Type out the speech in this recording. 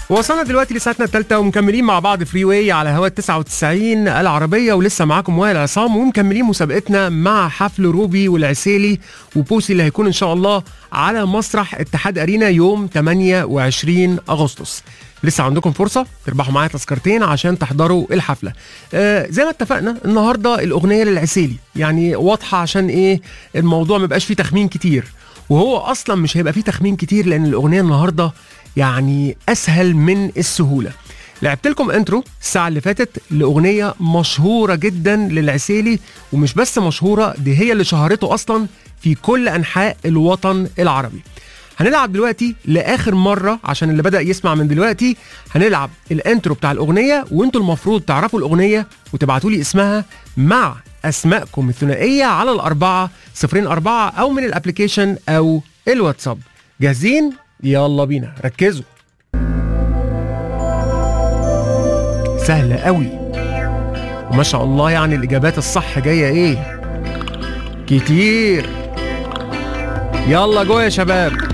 وصلنا دلوقتي لساعتنا الثالثة ومكملين مع بعض فري واي على هواء 99 العربية ولسه معاكم وائل عصام ومكملين مسابقتنا مع حفل روبي والعسيلي وبوسي اللي هيكون إن شاء الله على مسرح اتحاد أرينا يوم 28 أغسطس. لسه عندكم فرصة تربحوا معايا تذكرتين عشان تحضروا الحفلة. آه زي ما اتفقنا النهاردة الأغنية للعسيلي يعني واضحة عشان إيه الموضوع ما يبقاش فيه تخمين كتير. وهو اصلا مش هيبقى فيه تخمين كتير لان الاغنيه النهارده يعني اسهل من السهوله لعبت لكم انترو الساعه اللي فاتت لاغنيه مشهوره جدا للعسيلي ومش بس مشهوره دي هي اللي شهرته اصلا في كل انحاء الوطن العربي هنلعب دلوقتي لاخر مره عشان اللي بدا يسمع من دلوقتي هنلعب الانترو بتاع الاغنيه وانتوا المفروض تعرفوا الاغنيه وتبعتوا لي اسمها مع اسمائكم الثنائيه على الاربعه صفرين اربعه او من الابلكيشن او الواتساب جاهزين يلا بينا ركزوا سهله قوي وما شاء الله يعني الاجابات الصح جايه ايه كتير يلا جوه يا شباب